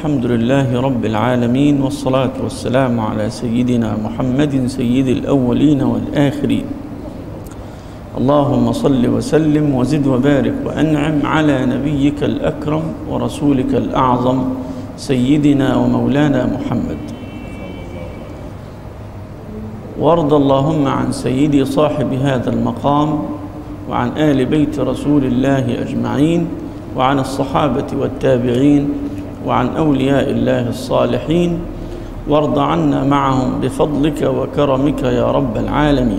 الحمد لله رب العالمين والصلاة والسلام على سيدنا محمد سيد الأولين والآخرين اللهم صل وسلم وزد وبارك وأنعم على نبيك الأكرم ورسولك الأعظم سيدنا ومولانا محمد وارض اللهم عن سيدي صاحب هذا المقام وعن آل بيت رسول الله أجمعين وعن الصحابة والتابعين وعن أولياء الله الصالحين وارض عنا معهم بفضلك وكرمك يا رب العالمين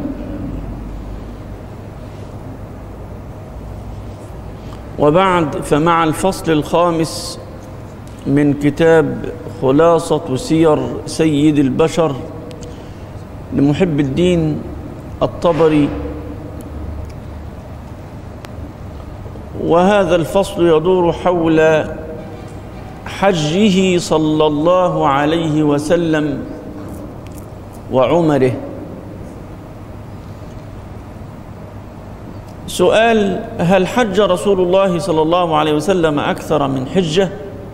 وبعد فمع الفصل الخامس من كتاب خلاصة سير سيد البشر لمحب الدين الطبري وهذا الفصل يدور حول حجه صلى الله عليه وسلم وعمره سؤال هل حج رسول الله صلى الله عليه وسلم أكثر من حجة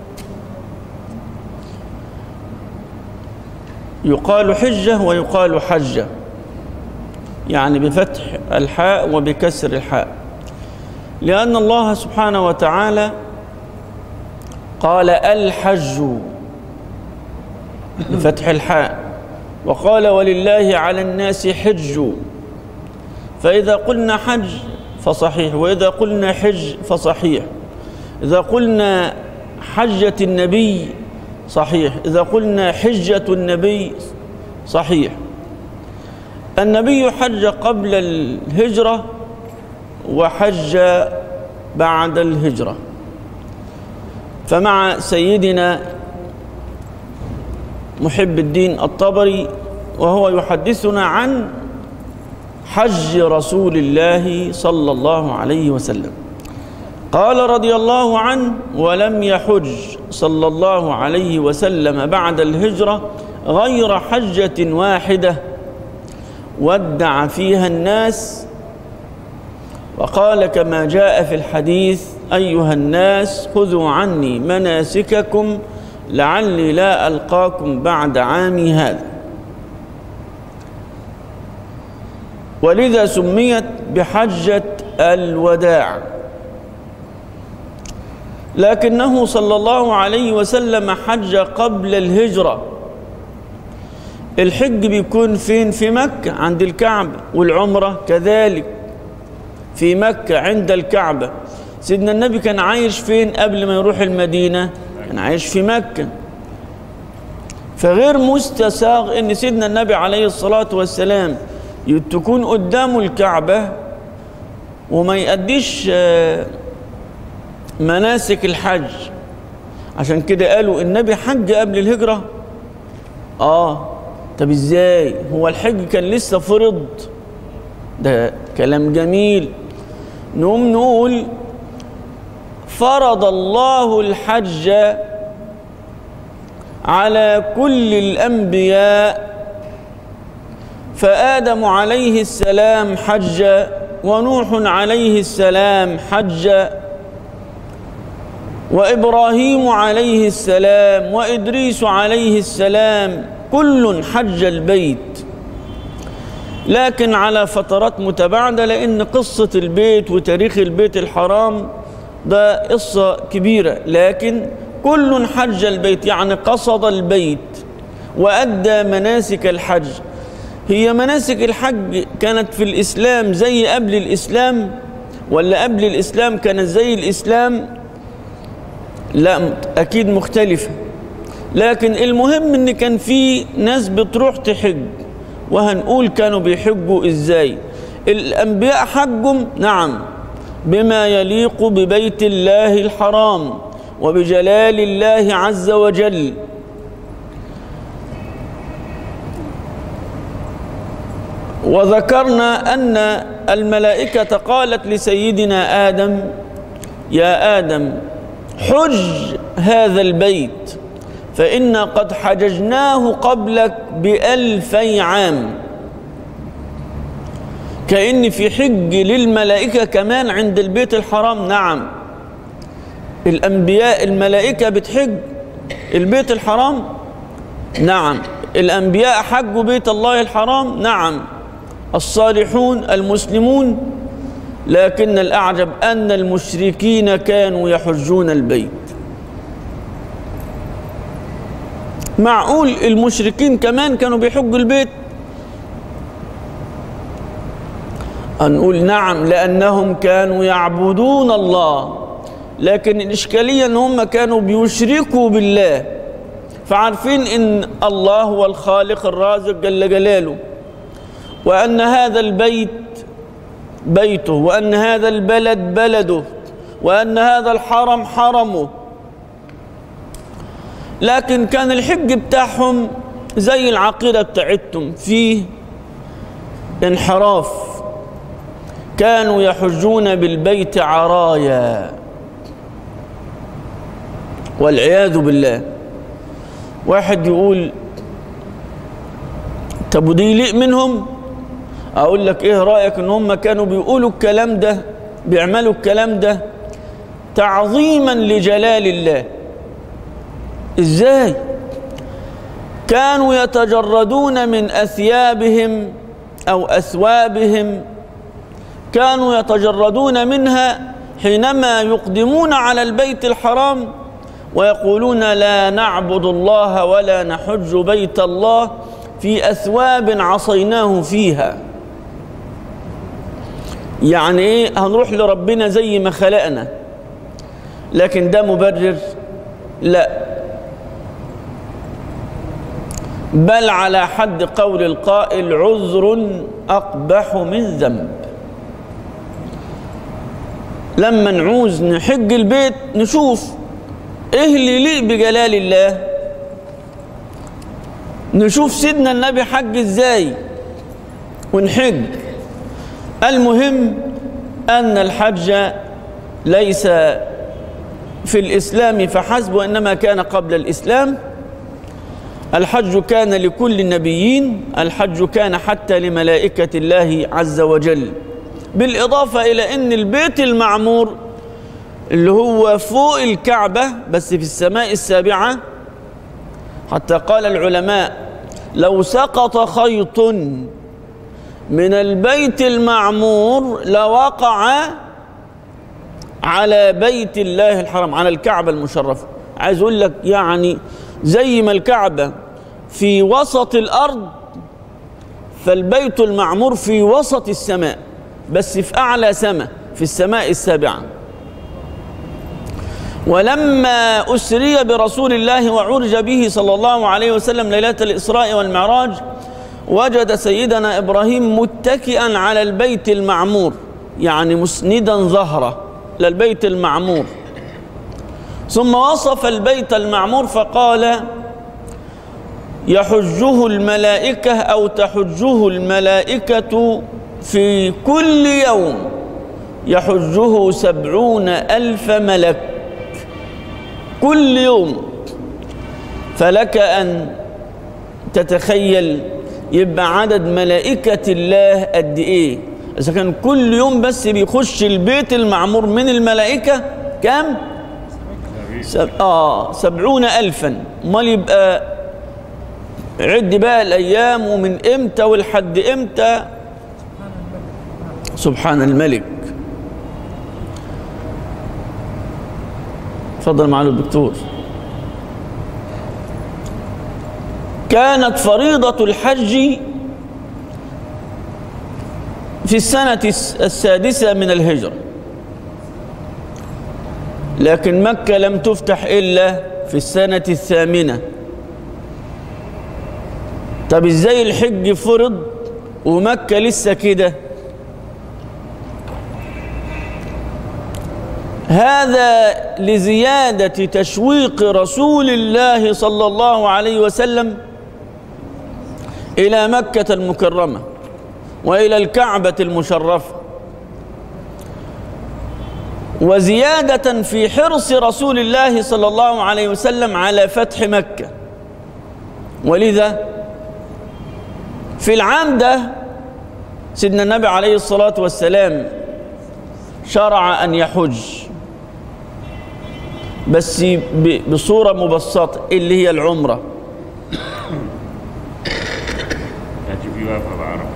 يقال حجة ويقال حجة يعني بفتح الحاء وبكسر الحاء لأن الله سبحانه وتعالى قال الحج بفتح الحاء وقال ولله على الناس حج فإذا قلنا حج فصحيح وإذا قلنا حج فصحيح إذا قلنا حجة النبي صحيح إذا قلنا حجة النبي صحيح النبي حج قبل الهجرة وحج بعد الهجرة فمع سيدنا محب الدين الطبري وهو يحدثنا عن حج رسول الله صلى الله عليه وسلم قال رضي الله عنه ولم يحج صلى الله عليه وسلم بعد الهجرة غير حجة واحدة ودع فيها الناس وقال كما جاء في الحديث أيها الناس خذوا عني مناسككم لعلي لا ألقاكم بعد عامي هذا ولذا سميت بحجة الوداع لكنه صلى الله عليه وسلم حج قبل الهجرة الحج بيكون فين في مكة عند الكعبة والعمرة كذلك في مكة عند الكعبة سيدنا النبي كان عايش فين قبل ما يروح المدينة كان عايش في مكة فغير مستساغ ان سيدنا النبي عليه الصلاة والسلام تكون قدامه الكعبة وما يأديش مناسك الحج عشان كده قالوا النبي حج قبل الهجرة اه طب ازاي هو الحج كان لسه فرض ده كلام جميل نقوم نقول فرض الله الحج على كل الأنبياء فآدم عليه السلام حج ونوح عليه السلام حج وإبراهيم عليه السلام وإدريس عليه السلام كل حج البيت لكن على فترات متباعدة لأن قصة البيت وتاريخ البيت الحرام ده قصة كبيرة لكن كل حج البيت يعني قصد البيت وأدى مناسك الحج هي مناسك الحج كانت في الإسلام زي قبل الإسلام ولا قبل الإسلام كانت زي الإسلام لا أكيد مختلفة لكن المهم إن كان في ناس بتروح تحج وهنقول كانوا بيحجوا إزاي الأنبياء حجهم نعم بما يليق ببيت الله الحرام وبجلال الله عز وجل وذكرنا أن الملائكة قالت لسيدنا آدم يا آدم حج هذا البيت فإنا قد حججناه قبلك بألفي عام كأن في حج للملائكة كمان عند البيت الحرام نعم الأنبياء الملائكة بتحج البيت الحرام نعم الأنبياء حجوا بيت الله الحرام نعم الصالحون المسلمون لكن الأعجب أن المشركين كانوا يحجون البيت معقول المشركين كمان كانوا بيحجوا البيت هنقول نعم لأنهم كانوا يعبدون الله لكن الإشكالية أن هم كانوا بيشركوا بالله فعارفين أن الله هو الخالق الرازق جل جلاله وأن هذا البيت بيته وأن هذا البلد بلده وأن هذا الحرم حرمه لكن كان الحج بتاعهم زي العقيدة بتاعتهم فيه انحراف كانوا يحجون بالبيت عرايا والعياذ بالله واحد يقول طب ودي يليق منهم اقول لك ايه رايك ان هم كانوا بيقولوا الكلام ده بيعملوا الكلام ده تعظيما لجلال الله ازاي كانوا يتجردون من اثيابهم او اثوابهم كانوا يتجردون منها حينما يقدمون على البيت الحرام ويقولون لا نعبد الله ولا نحج بيت الله في اثواب عصيناه فيها يعني ايه هنروح لربنا زي ما خلقنا لكن ده مبرر لا بل على حد قول القائل عذر اقبح من ذنب لما نعوز نحج البيت نشوف ايه اللي يليق بجلال الله نشوف سيدنا النبي حج ازاي ونحج المهم ان الحج ليس في الاسلام فحسب وانما كان قبل الاسلام الحج كان لكل النبيين الحج كان حتى لملائكه الله عز وجل بالاضافه الى ان البيت المعمور اللي هو فوق الكعبة بس في السماء السابعة حتى قال العلماء لو سقط خيط من البيت المعمور لوقع على بيت الله الحرام على الكعبة المشرفة عايز أقول لك يعني زي ما الكعبة في وسط الأرض فالبيت المعمور في وسط السماء بس في أعلى سماء في السماء السابعة ولما أسري برسول الله وعرج به صلى الله عليه وسلم ليلة الإسراء والمعراج وجد سيدنا إبراهيم متكئا على البيت المعمور يعني مسندا ظهره للبيت المعمور ثم وصف البيت المعمور فقال يحجه الملائكة أو تحجه الملائكة في كل يوم يحجه سبعون ألف ملك كل يوم فلك أن تتخيل يبقى عدد ملائكة الله قد إيه إذا كان كل يوم بس بيخش البيت المعمور من الملائكة كم؟ سب... آه سبعون ألفا امال يبقى عد بقى الأيام ومن إمتى ولحد إمتى سبحان الملك تفضل معالي الدكتور كانت فريضة الحج في السنة السادسة من الهجرة لكن مكة لم تفتح إلا في السنة الثامنة طب ازاي الحج فرض ومكة لسه كده هذا لزيادة تشويق رسول الله صلى الله عليه وسلم إلى مكة المكرمة وإلى الكعبة المشرفة وزيادة في حرص رسول الله صلى الله عليه وسلم على فتح مكة ولذا في العام ده سيدنا النبي عليه الصلاة والسلام شرع أن يحج بس ب- بصورة مبسطة اللي هي العمرة يجب يوافق بعرف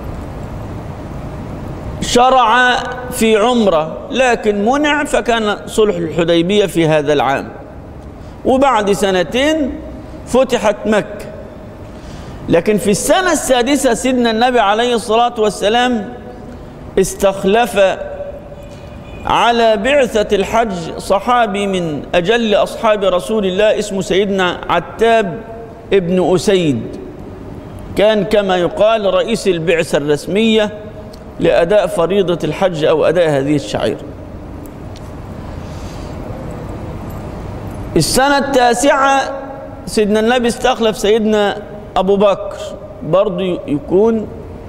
شرع في عمرة لكن منع فكان صلح الحديبية في هذا العام وبعد سنتين فتحت مكة لكن في السنة السادسة سيدنا النبي عليه الصلاة والسلام استخلف على بعثة الحج صحابي من أجل أصحاب رسول الله اسمه سيدنا عتاب ابن أسيد كان كما يقال رئيس البعثة الرسمية لأداء فريضة الحج أو أداء هذه الشعيرة السنة التاسعة سيدنا النبي استخلف سيدنا أبو بكر برضو يكون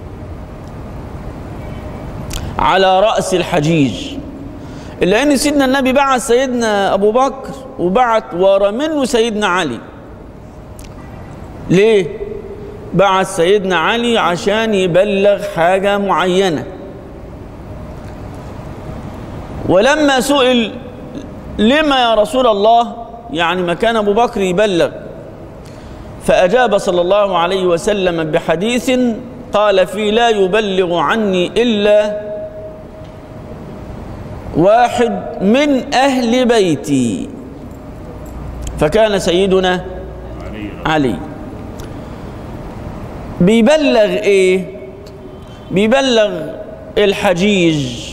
على رأس الحجيج إلا أن سيدنا النبي بعث سيدنا أبو بكر وبعت ورا منه سيدنا علي ليه؟ بعث سيدنا علي عشان يبلغ حاجة معينة ولما سئل لما يا رسول الله يعني ما كان أبو بكر يبلغ فأجاب صلى الله عليه وسلم بحديث قال فيه لا يبلغ عني إلا واحد من أهل بيتي فكان سيدنا علي علي بيبلغ ايه بيبلغ الحجيج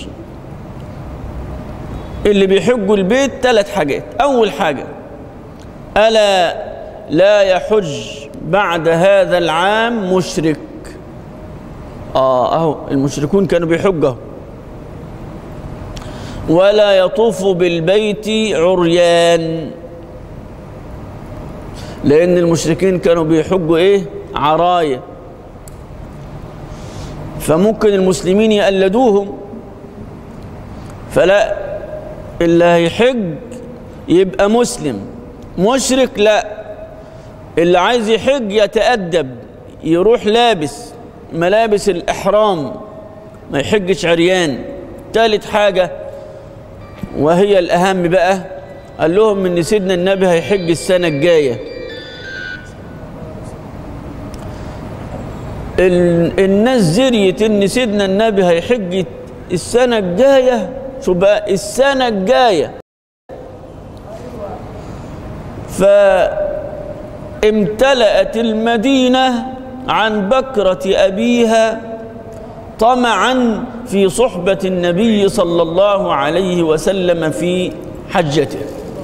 اللي بيحجوا البيت ثلاث حاجات اول حاجه الا لا يحج بعد هذا العام مشرك اه اهو المشركون كانوا بيحجوا ولا يطوف بالبيت عريان لأن المشركين كانوا بيحجوا إيه؟ عراية فممكن المسلمين يقلدوهم فلا اللي هيحج يبقى مسلم مشرك لا اللي عايز يحج يتأدب يروح لابس ملابس الإحرام ما يحجش عريان ثالث حاجة وهي الأهم بقى قال لهم إن سيدنا النبي هيحج السنة الجاية ال- الناس زريت ان سيدنا النبي هيحج السنه الجايه شو بقى السنه الجايه فامتلأت المدينه عن بكره ابيها طمعا في صحبه النبي صلى الله عليه وسلم في حجته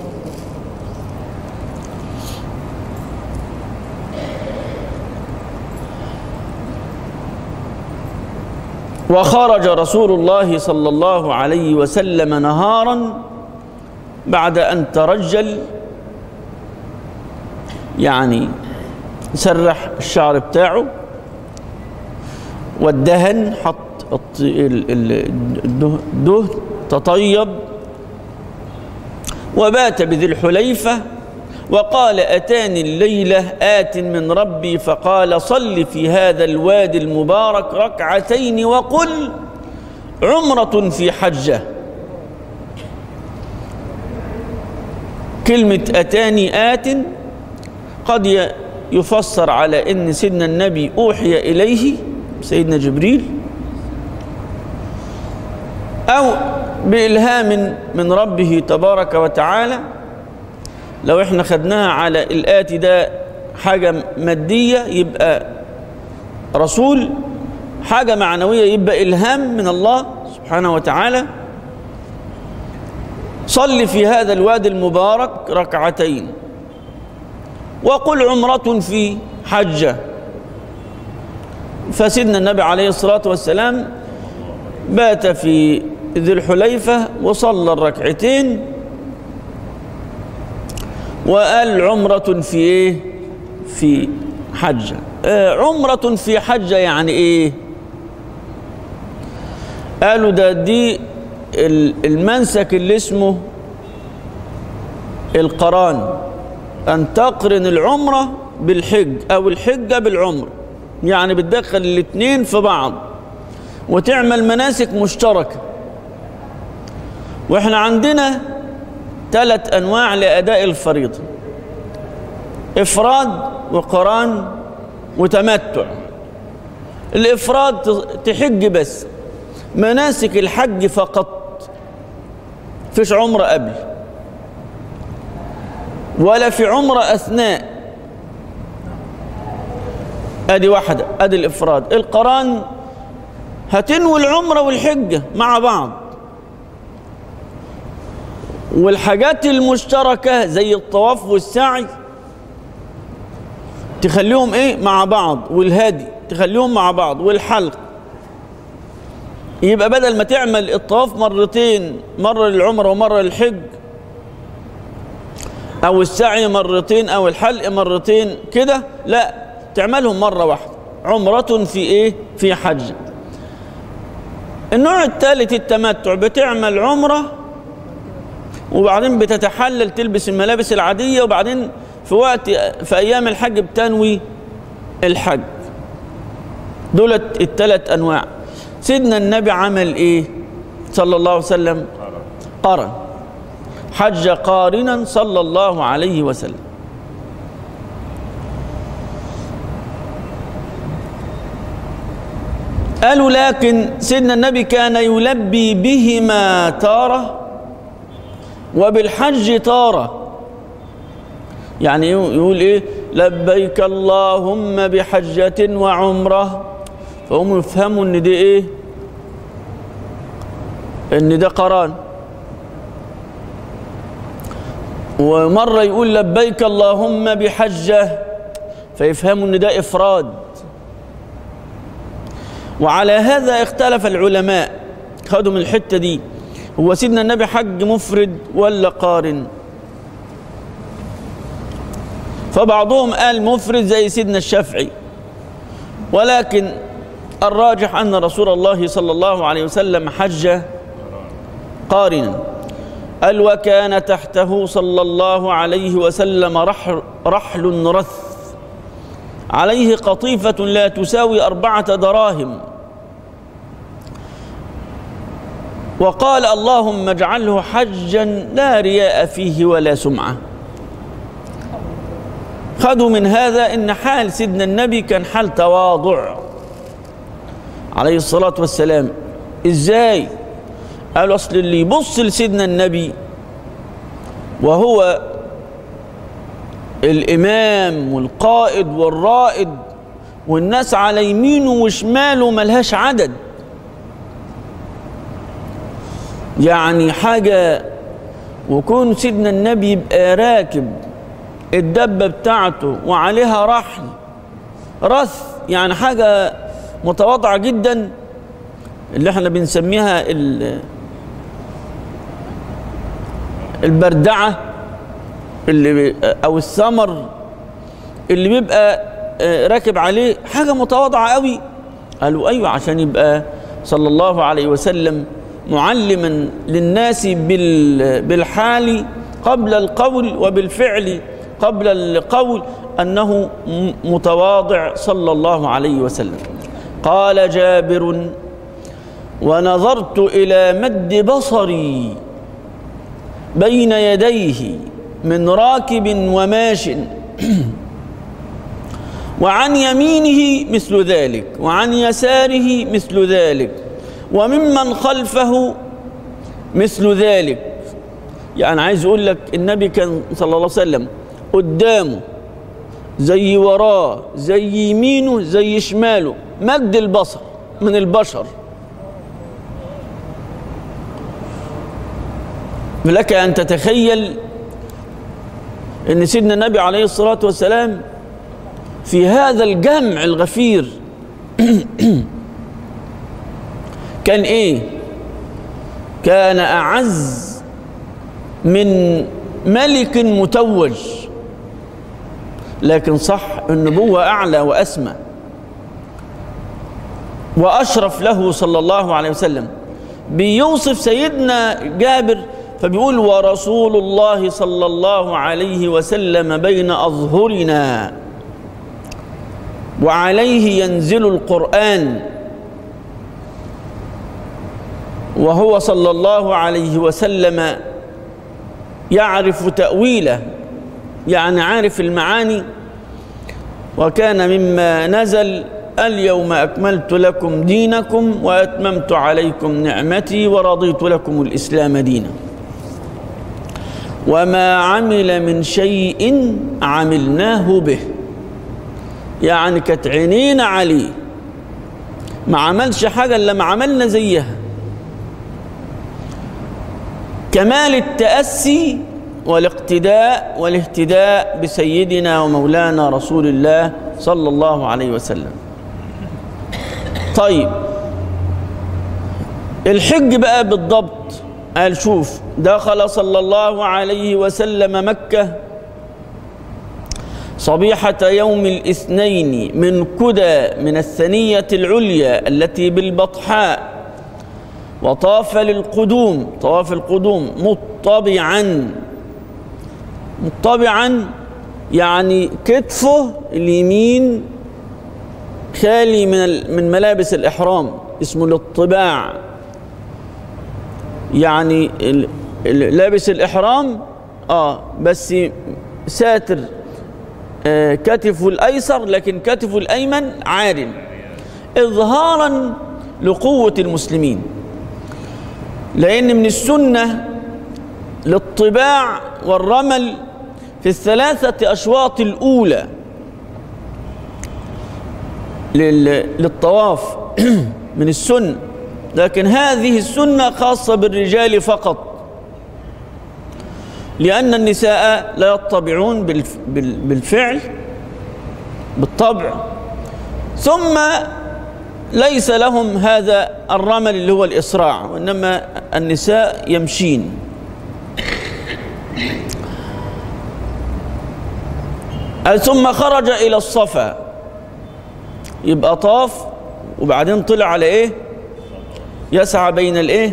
وخرج رسول الله صلى الله عليه وسلم نهارا بعد أن ترجل يعني سرح الشعر بتاعه والدهن حط الط- ال- ال- الده- الدهن تطيب وبات بذي الحليفة وقال أتاني الليلة آت من ربي فقال صل في هذا الوادي المبارك ركعتين وقل عمرة في حجة كلمة أتاني آت قد ي- يفسر على أن سيدنا النبي أوحي إليه سيدنا جبريل أو بإلهام من ربه تبارك وتعالى لو احنا خدناها على الآتي ده حاجة مادية يبقى رسول حاجة معنوية يبقى إلهام من الله سبحانه وتعالى صل في هذا الوادي المبارك ركعتين وقل عمرة في حجة فسيدنا النبي عليه الصلاة والسلام بات في ذي الحليفة وصلى الركعتين وقال عمرة في ايه في حجة آه عمرة في حجة يعني ايه قالوا ده دي ال- المنسك اللي اسمه القران أن تقرن العمرة بالحج أو الحجة بالعمرة يعني بتدخل الاثنين في بعض وتعمل مناسك مشتركة واحنا عندنا ثلاث أنواع لأداء الفريضة إفراد وقران وتمتع الإفراد تحج بس مناسك الحج فقط فيش عمرة قبل ولا في عمرة أثناء ادي واحدة ادي الافراد القران هتنوي العمرة والحجة مع بعض والحاجات المشتركة زي الطواف والسعي تخليهم ايه مع بعض والهادي تخليهم مع بعض والحلق يبقى بدل ما تعمل الطواف مرتين مرة للعمرة ومرة للحج او السعي مرتين او الحلق مرتين كده لا تعملهم مرة واحدة عمرة في ايه في حج النوع الثالث التمتع بتعمل عمرة وبعدين بتتحلل تلبس الملابس العادية وبعدين في وقت في أيام الحج بتنوي الحج دولت الثلاث أنواع سيدنا النبي عمل إيه صلى الله عليه وسلم قرن حج قارنا صلى الله عليه وسلم قالوا لكن سيدنا النبي كان يلبي بهما تارة وبالحج تارة يعني يقول ايه لبيك اللهم بحجة وعمرة فهم يفهموا ان دي ايه ان ده قران ومرة يقول لبيك اللهم بحجة فيفهموا ان ده افراد وعلى هذا اختلف العلماء خدوا من الحتة دي هو سيدنا النبي حج مفرد ولا قارن فبعضهم قال مفرد زي سيدنا الشافعي ولكن الراجح أن رسول الله صلى الله عليه وسلم حج قارنا قال وكان تحته صلى الله عليه وسلم رحل, رحل رث عليه قطيفة لا تساوي أربعة دراهم وقال اللهم اجعله حجا لا رياء فيه ولا سمعة خذوا من هذا ان حال سيدنا النبي كان حال تواضع عليه الصلاة والسلام ازاي قالوا اصل اللي يبص لسيدنا النبي وهو الامام والقائد والرائد والناس على يمينه وشماله ملهاش عدد يعني حاجة وكون سيدنا النبي يبقى راكب الدبة بتاعته وعليها رحل رث يعني حاجة متواضعة جدا اللي احنا بنسميها البردعة اللي او الثمر اللي بيبقى راكب عليه حاجة متواضعة قوي قالوا ايوه عشان يبقى صلى الله عليه وسلم معلما للناس بالحال قبل القول وبالفعل قبل القول انه متواضع صلى الله عليه وسلم قال جابر ونظرت الى مد بصري بين يديه من راكب وماش وعن يمينه مثل ذلك وعن يساره مثل ذلك وممن خلفه مثل ذلك يعني عايز اقول لك النبي كان صلى الله عليه وسلم قدامه زي وراه زي يمينه زي شماله مد البصر من البشر لك ان تتخيل ان سيدنا النبي عليه الصلاه والسلام في هذا الجمع الغفير كان ايه كان اعز من ملك متوج لكن صح النبوة أعلى وأسمى وأشرف له صلى الله عليه وسلم بيوصف سيدنا جابر فبيقول ورسول الله صلى الله عليه وسلم بين أظهرنا وعليه ينزل القرآن وهو صلى الله عليه وسلم يعرف تأويله يعني عارف المعاني وكان مما نزل اليوم أكملت لكم دينكم وأتممت عليكم نعمتي ورضيت لكم الإسلام دينا وما عمل من شيء عملناه به يعني كانت عينينا عليه ما عملش حاجة إلا ما عملنا زيها كمال التأسي والاقتداء والاهتداء بسيدنا ومولانا رسول الله صلى الله عليه وسلم طيب الحج بقى بالضبط قال شوف دخل صلى الله عليه وسلم مكة صبيحة يوم الاثنين من كدى من الثنية العليا التي بالبطحاء وطاف للقدوم طواف القدوم مطبعا مطبعا يعني كتفه اليمين خالي من من ملابس الإحرام اسمه الاطباع يعني ال- ال- لابس الإحرام اه بس ساتر آه كتفه الأيسر لكن كتفه الأيمن عار إظهارا لقوة المسلمين لأن من السنة للطباع والرمل في الثلاثة أشواط الأولى لل- للطواف من السنة لكن هذه السنة خاصة بالرجال فقط لأن النساء لا يطبعون بالف- بال- بالفعل بالطبع ثم ليس لهم هذا الرمل اللي هو الإسراع وإنما النساء يمشين ثم خرج إلى الصفا يبقى طاف وبعدين طلع على إيه يسعى بين الإيه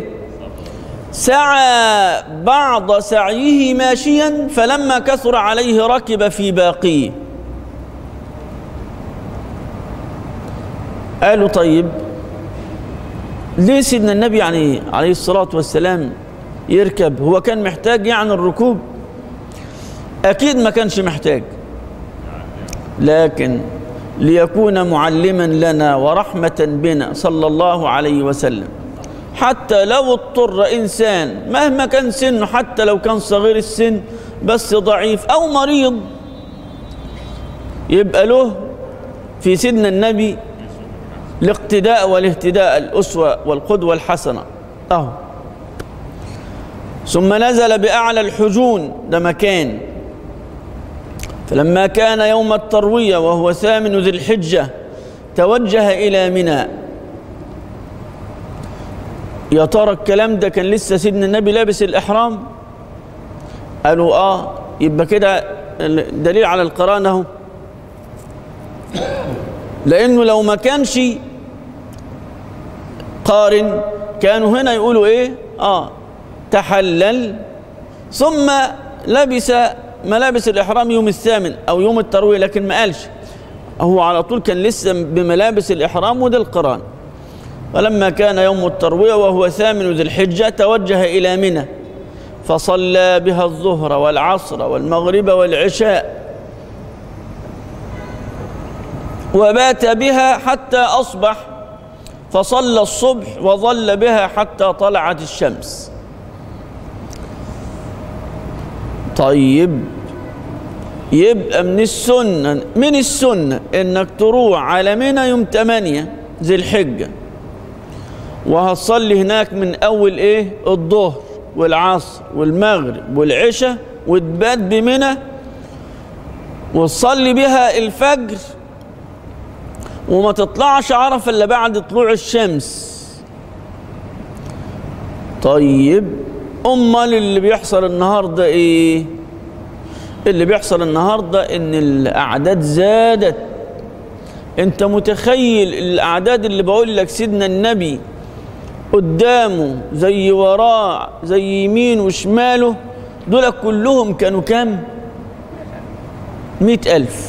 سعى بعض سعيه ماشيا فلما كثر عليه ركب في باقيه قالوا طيب ليه سيدنا النبي يعني عليه الصلاة والسلام يركب هو كان محتاج يعني الركوب أكيد ما كانش محتاج لكن ليكون معلما لنا ورحمة بنا صلى الله عليه وسلم حتى لو اضطر إنسان مهما كان سنه حتى لو كان صغير السن بس ضعيف أو مريض يبقى له في سيدنا النبي الاقتداء والاهتداء الأسوة والقدوة الحسنة أهو ثم نزل بأعلى الحجون ده مكان فلما كان يوم التروية وهو ثامن ذي الحجة توجه إلى منى يا ترى الكلام ده كان لسه سيدنا النبي لابس الإحرام قالوا آه يبقى كده دليل على القرآن أهو لأنه لو ما كانش قارن كانوا هنا يقولوا إيه آه تحلل ثم لبس ملابس الإحرام يوم الثامن أو يوم التروية لكن ما قالش هو على طول كان لسه بملابس الإحرام وده القران فلما كان يوم التروية وهو ثامن ذي الحجة توجه إلى منى فصلى بها الظهر والعصر والمغرب والعشاء وبات بها حتى أصبح فصلى الصبح وظل بها حتى طلعت الشمس طيب يبقى من السنة من السنة انك تروح على منى يوم 8 ذي الحجة وهتصلي هناك من اول ايه الظهر والعصر والمغرب والعشاء وتبات بمنى وتصلي بها الفجر وما تطلعش عرفة الا بعد طلوع الشمس طيب امال اللي بيحصل النهارده ايه اللي بيحصل النهارده ان الاعداد زادت انت متخيل الاعداد اللي بقول لك سيدنا النبي قدامه زي وراه زي يمين وشماله دول كلهم كانوا كام مئة ألف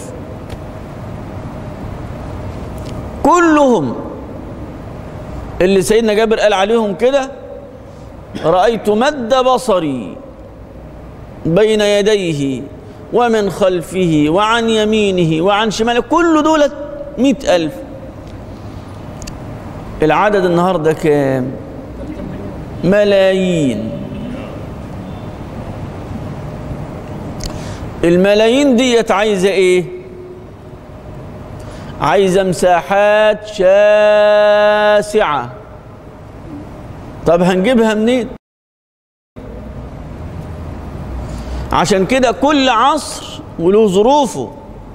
كلهم اللي سيدنا جابر قال عليهم كده رأيت مد بصري بين يديه ومن خلفه وعن يمينه وعن شماله كل دولة مئة ألف العدد النهاردة كام ملايين الملايين ديت عايزة ايه عايزة مساحات شاسعة طب هنجيبها منين عشان كده كل عصر وله ظروفه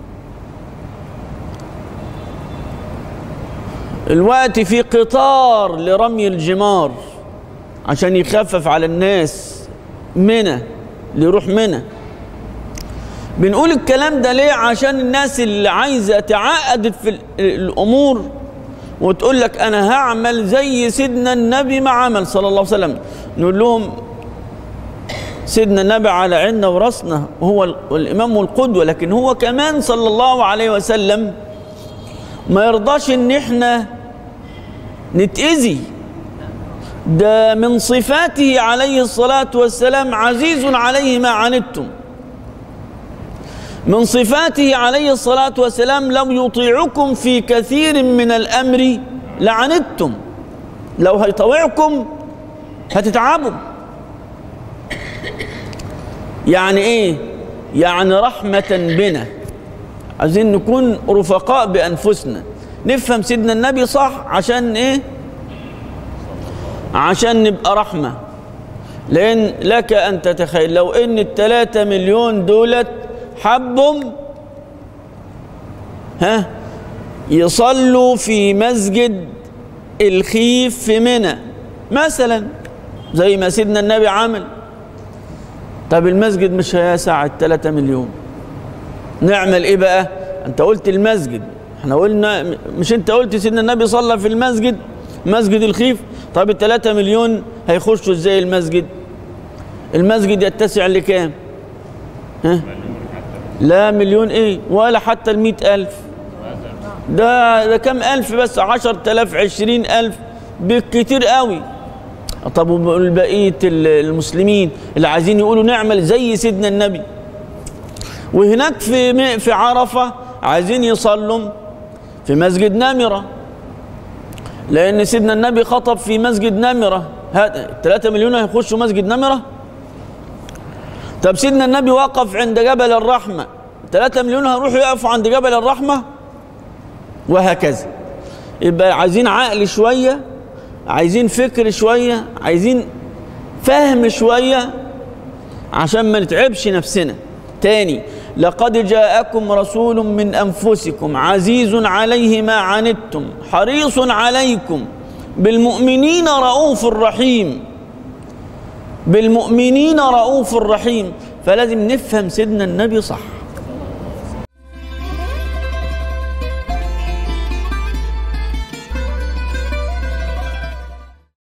الوقت في قطار لرمي الجمار عشان يخفف على الناس منى اللي يروح منى بنقول الكلام ده ليه عشان الناس اللي عايزه تعقد في ال- الامور وتقول لك انا هعمل زي سيدنا النبي ما عمل صلى الله عليه وسلم نقول لهم سيدنا النبي على عيننا وراسنا وهو ال- الامام والقدوه لكن هو كمان صلى الله عليه وسلم ما يرضاش ان احنا نتاذي ده من صفاته عليه الصلاه والسلام عزيز عليه ما عنتم من صفاته عليه الصلاة والسلام لو يطيعكم في كثير من الأمر لعنتم لو هيطوعكم هتتعبوا يعني ايه يعني رحمة بنا عايزين نكون رفقاء بأنفسنا نفهم سيدنا النبي صح عشان ايه عشان نبقى رحمة لأن لك أن تتخيل لو إن الثلاثة مليون دولت حبهم ها يصلوا في مسجد الخيف في منى مثلا زي ما سيدنا النبي عمل طب المسجد مش هيسع الثلاثة مليون نعمل ايه بقى انت قلت المسجد احنا قلنا مش انت قلت سيدنا النبي صلى في المسجد مسجد الخيف طب الثلاثة مليون هيخشوا ازاي المسجد المسجد يتسع لكام ها لا مليون ايه ولا حتى المئة ألف ده ده كم ألف بس عشر تلاف عشرين ألف بالكتير قوي طب والبقية المسلمين اللي عايزين يقولوا نعمل زي سيدنا النبي وهناك في م- في عرفة عايزين يصلوا في مسجد نمرة لأن سيدنا النبي خطب في مسجد نمرة هذا 3 مليون هيخشوا مسجد نمرة طب سيدنا النبي وقف عند جبل الرحمة 3 مليون هيروحوا يقفوا عند جبل الرحمة وهكذا يبقى عايزين عقل شوية عايزين فكر شوية عايزين فهم شوية عشان ما نتعبش نفسنا تاني لقد جاءكم رسول من أنفسكم عزيز عليه ما عنتم حريص عليكم بالمؤمنين رؤوف رحيم بالمؤمنين رؤوف رحيم فلازم نفهم سيدنا النبي صح